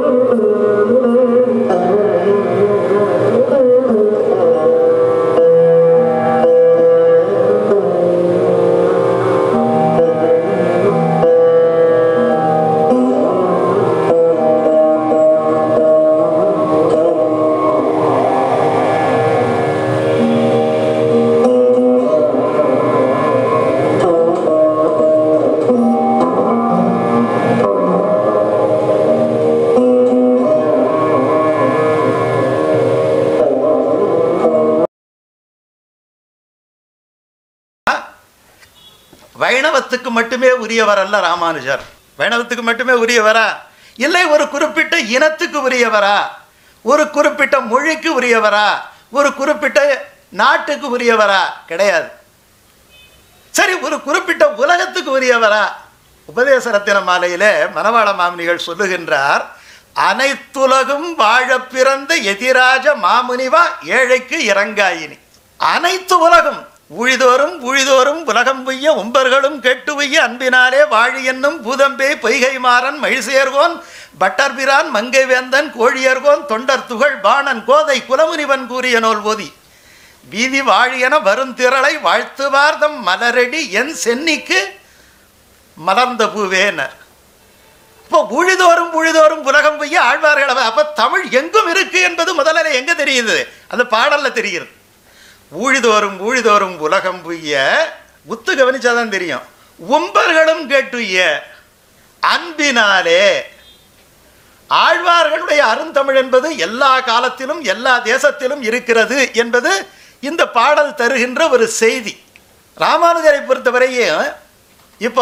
வைணவத்துக்கு மட்டுமே உரியவர் அல்ல ராமானுஜர் வைணவத்துக்கு மட்டுமே உரியவரா இல்லை ஒரு குறிப்பிட்ட இனத்துக்கு உரியவரா ஒரு குறிப்பிட்ட மொழிக்கு உரியவரா ஒரு குறிப்பிட்ட நாட்டுக்கு உரியவரா கிடையாது சரி ஒரு குறிப்பிட்ட உலகத்துக்கு உரியவரா உபதேச ரத்தின மாலையிலே மணவாள மாமுனிகள் சொல்லுகின்றார் அனைத்துலகும் வாழ பிறந்த எதிராஜ மாமுனிவா ஏழைக்கு இறங்காயினி அனைத்து உலகம் ஊழிதோறும் ஊழிதோறும் உலகம் பொய்ய உம்பர்களும் கெட்டு உய்ய அன்பினாலே வாழி என்னும் பூதம்பே பொய்கை மாறன் மழிசேர்கோன் பட்டர்பிரான் மங்கை வேந்தன் கோழியர்கோன் தொண்டர் துகள் பாணன் கோதை குலமுனிவன் கூறிய நூல் ஓதி வீதி வாழியன வருந்திரளை வாழ்த்துவார்தம் மலரடி என் சென்னிக்கு மலர்ந்த பூவேனர் இப்போ உழிதோறும் உழிதோறும் உலகம் பொய்ய ஆழ்வார்கள் அவ- அப்ப தமிழ் எங்கும் இருக்கு என்பது முதல்ல எங்க தெரியுது அந்த பாடல்ல தெரிகிறது ஊழிதோறும் ஊழிதோறும் உலகம் புய்ய உத்து கவனிச்சாதான் தெரியும் உம்பர்களும் கேட்டுய்ய அன்பினாலே ஆழ்வார்களுடைய அருந்தமிழ் என்பது எல்லா காலத்திலும் எல்லா தேசத்திலும் இருக்கிறது என்பது இந்த பாடல் தருகின்ற ஒரு செய்தி ராமானுஜரை பொறுத்தவரையும் இப்போ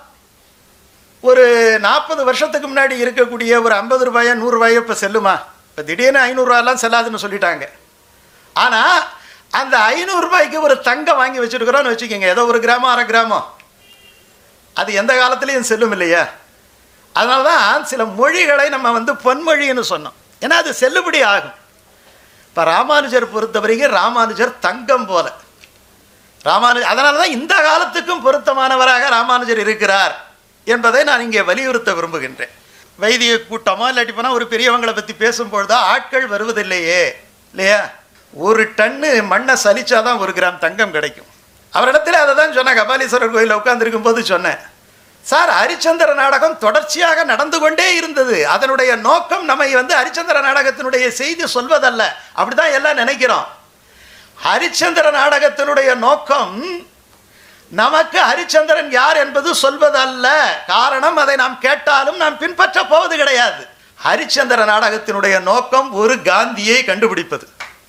ஒரு நாற்பது வருஷத்துக்கு முன்னாடி இருக்கக்கூடிய ஒரு ஐம்பது ரூபாயோ நூறுரூவாயோ இப்போ செல்லுமா இப்போ திடீர்னு ஐநூறுரூவாலாம் செல்லாதுன்னு சொல்லிட்டாங்க ஆனால் அந்த ஐநூறுரூபாய்க்கு ஒரு தங்கம் வாங்கி வச்சுருக்கிறோன்னு வச்சுக்கோங்க ஏதோ ஒரு கிராமம் அரை கிராமம் அது எந்த காலத்துலேயும் செல்லும் இல்லையா அதனால தான் சில மொழிகளை நம்ம வந்து பொன்மொழின்னு சொன்னோம் ஏன்னா அது செல்லுபடி ஆகும் இப்போ ராமானுஜர் பொறுத்தவரைக்கும் ராமானுஜர் தங்கம் போல ராமானு அதனால தான் இந்த காலத்துக்கும் பொருத்தமானவராக ராமானுஜர் இருக்கிறார் என்பதை நான் இங்கே வலியுறுத்த விரும்புகின்றேன் வைதிக கூட்டமோ இல்லாட்டி போனால் ஒரு பெரியவங்களை பற்றி பேசும்பொழுதோ ஆட்கள் வருவதில்லையே இல்லையா ஒரு டன்னு மண்ணை சலிச்சாதான் ஒரு கிராம் தங்கம் கிடைக்கும் அவரிடத்துல அதை தான் சொன்னேன் கபாலீஸ்வரர் கோயிலில் உட்கார்ந்திருக்கும் போது சொன்னேன் சார் ஹரிச்சந்திர நாடகம் தொடர்ச்சியாக நடந்து கொண்டே இருந்தது அதனுடைய நோக்கம் நம்மை வந்து ஹரிச்சந்திர நாடகத்தினுடைய செய்தி சொல்வதல்ல அப்படிதான் எல்லாம் நினைக்கிறோம் ஹரிச்சந்திர நாடகத்தினுடைய நோக்கம் நமக்கு ஹரிச்சந்திரன் யார் என்பது சொல்வதல்ல காரணம் அதை நாம் கேட்டாலும் நாம் பின்பற்ற போவது கிடையாது ஹரிச்சந்திர நாடகத்தினுடைய நோக்கம் ஒரு காந்தியை கண்டுபிடிப்பது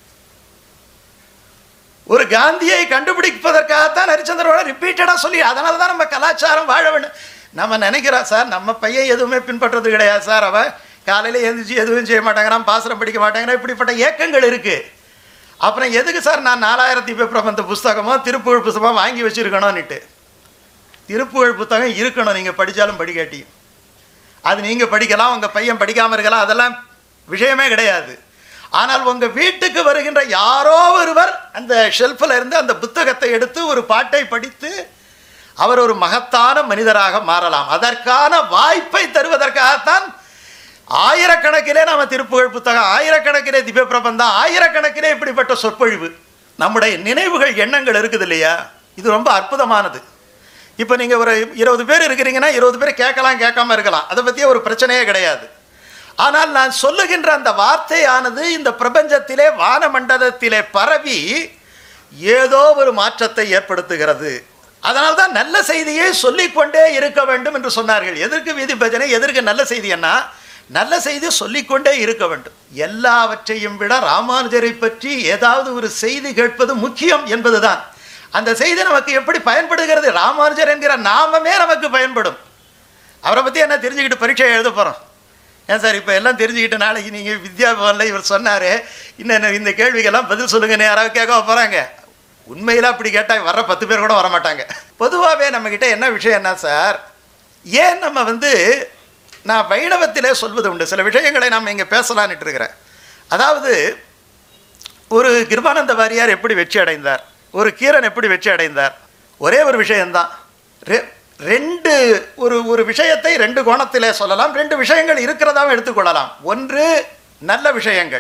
ஒரு காந்தியை கண்டுபிடிப்பதற்காகத்தான் ஹரிச்சந்திரோட ரிப்பீட்டடாக சொல்லி அதனால தான் நம்ம கலாச்சாரம் வாழ வேண்டும் நம்ம நினைக்கிறோம் சார் நம்ம பையன் எதுவுமே பின்பற்றது கிடையாது சார் அவன் காலையில் எழுந்திரிச்சு எதுவும் செய்ய மாட்டாங்கிறான் பாசனம் படிக்க மாட்டாங்கிறான் இப்படிப்பட்ட ஏக்கங்கள் இருக்குது அப்புறம் எதுக்கு சார் நான் நாலாயிரத்தி பிரபந்த புஸ்தகமோ திருப்புகழ் புஸ்தகமோ வாங்கி வச்சுருக்கணும்னுட்டு திருப்புகழ் புத்தகம் இருக்கணும் நீங்கள் படித்தாலும் படிக்காட்டியும் அது நீங்கள் படிக்கலாம் உங்கள் பையன் படிக்காமல் இருக்கலாம் அதெல்லாம் விஷயமே கிடையாது ஆனால் உங்கள் வீட்டுக்கு வருகின்ற யாரோ ஒருவர் அந்த ஷெல்ஃபில் இருந்து அந்த புத்தகத்தை எடுத்து ஒரு பாட்டை படித்து அவர் ஒரு மகத்தான மனிதராக மாறலாம் அதற்கான வாய்ப்பை தருவதற்காகத்தான் ஆயிரக்கணக்கிலே நாம திருப்புகழ் புத்தகம் ஆயிரக்கணக்கிலே திவ்ய பிரபந்தம் ஆயிரக்கணக்கிலே இப்படிப்பட்ட சொற்பொழிவு நம்முடைய நினைவுகள் எண்ணங்கள் இருக்குது இல்லையா இது ரொம்ப அற்புதமானது இப்போ நீங்கள் ஒரு இருபது பேர் இருக்கிறீங்கன்னா இருபது பேர் கேட்கலாம் கேட்காம இருக்கலாம் அதை பற்றியே ஒரு பிரச்சனையே கிடையாது ஆனால் நான் சொல்லுகின்ற அந்த வார்த்தையானது இந்த பிரபஞ்சத்திலே வானமண்டலத்திலே பரவி ஏதோ ஒரு மாற்றத்தை ஏற்படுத்துகிறது அதனால தான் நல்ல செய்தியை சொல்லிக்கொண்டே இருக்க வேண்டும் என்று சொன்னார்கள் எதற்கு வீதி பஜனை எதற்கு நல்ல செய்தி என்ன நல்ல செய்தி சொல்லிக்கொண்டே இருக்க வேண்டும் எல்லாவற்றையும் விட ராமானுஜரை பற்றி ஏதாவது ஒரு செய்தி கேட்பது முக்கியம் என்பதுதான் அந்த செய்தி நமக்கு எப்படி பயன்படுகிறது ராமானுஜர் என்கிற நாமமே நமக்கு பயன்படும் அவரை பற்றி என்ன தெரிஞ்சுக்கிட்டு பரீட்சை எழுத போகிறோம் ஏன் சார் இப்போ எல்லாம் தெரிஞ்சுக்கிட்டு நாளைக்கு நீங்கள் வித்யா பவனில் இவர் சொன்னார் இன்னும் இந்த கேள்விக்கெல்லாம் பதில் சொல்லுங்கன்னு யாராவது கேட்க போகிறாங்க உண்மையில் அப்படி கேட்டால் வர்ற பத்து பேர் கூட வர மாட்டாங்க பொதுவாகவே நம்மக்கிட்ட என்ன விஷயம் என்ன சார் ஏன் நம்ம வந்து நான் வைணவத்திலே சொல்வது உண்டு சில விஷயங்களை நாம் இங்கே பேசலான்ட்டு இருக்கிறேன் அதாவது ஒரு கிருபானந்த வாரியார் எப்படி வெற்றி அடைந்தார் ஒரு கீரன் எப்படி வெற்றி அடைந்தார் ஒரே ஒரு விஷயம்தான் ரெ ரெண்டு ஒரு ஒரு விஷயத்தை ரெண்டு கோணத்திலே சொல்லலாம் ரெண்டு விஷயங்கள் இருக்கிறதாவும் எடுத்துக்கொள்ளலாம் ஒன்று நல்ல விஷயங்கள்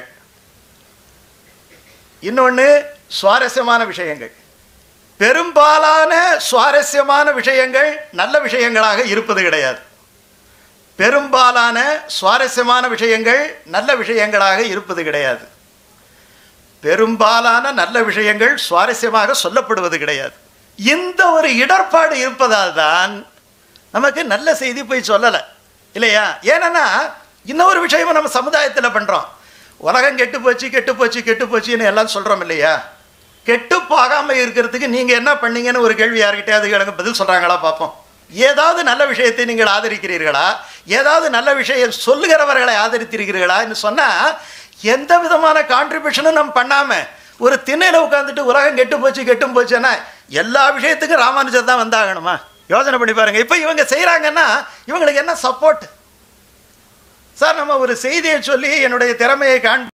இன்னொன்று சுவாரஸ்யமான விஷயங்கள் பெரும்பாலான சுவாரஸ்யமான விஷயங்கள் நல்ல விஷயங்களாக இருப்பது கிடையாது பெரும்பாலான சுவாரஸ்யமான விஷயங்கள் நல்ல விஷயங்களாக இருப்பது கிடையாது பெரும்பாலான நல்ல விஷயங்கள் சுவாரஸ்யமாக சொல்லப்படுவது கிடையாது இந்த ஒரு இடர்பாடு இருப்பதால் தான் நமக்கு நல்ல செய்தி போய் சொல்லலை இல்லையா ஏன்னா இன்னொரு விஷயமும் நம்ம சமுதாயத்தில் பண்ணுறோம் உலகம் கெட்டு போச்சு கெட்டு போச்சு கெட்டு போச்சுன்னு எல்லாம் சொல்கிறோம் இல்லையா கெட்டு போகாமல் இருக்கிறதுக்கு நீங்கள் என்ன பண்ணீங்கன்னு ஒரு கேள்வி யார்கிட்டயாவது கேளுங்க பதில் சொல்கிறாங்களா பார்ப்போம் ஏதாவது நல்ல விஷயத்தை நீங்கள் ஆதரிக்கிறீர்களா ஏதாவது நல்ல விஷயம் சொல்லுகிறவர்களை ஆதரித்திருக்கிறீர்களான்னு சொன்னால் எந்த விதமான கான்ட்ரிபியூஷனும் நம்ம பண்ணாமல் ஒரு திண்ணையில் உட்காந்துட்டு உலகம் கெட்டு போச்சு கெட்டும் போச்சுன்னா எல்லா விஷயத்துக்கும் ராமானுஜர் தான் வந்தாகணுமா யோசனை பண்ணி பாருங்கள் இப்போ இவங்க செய்கிறாங்கன்னா இவங்களுக்கு என்ன சப்போர்ட் சார் நம்ம ஒரு செய்தியை சொல்லி என்னுடைய திறமையை காண்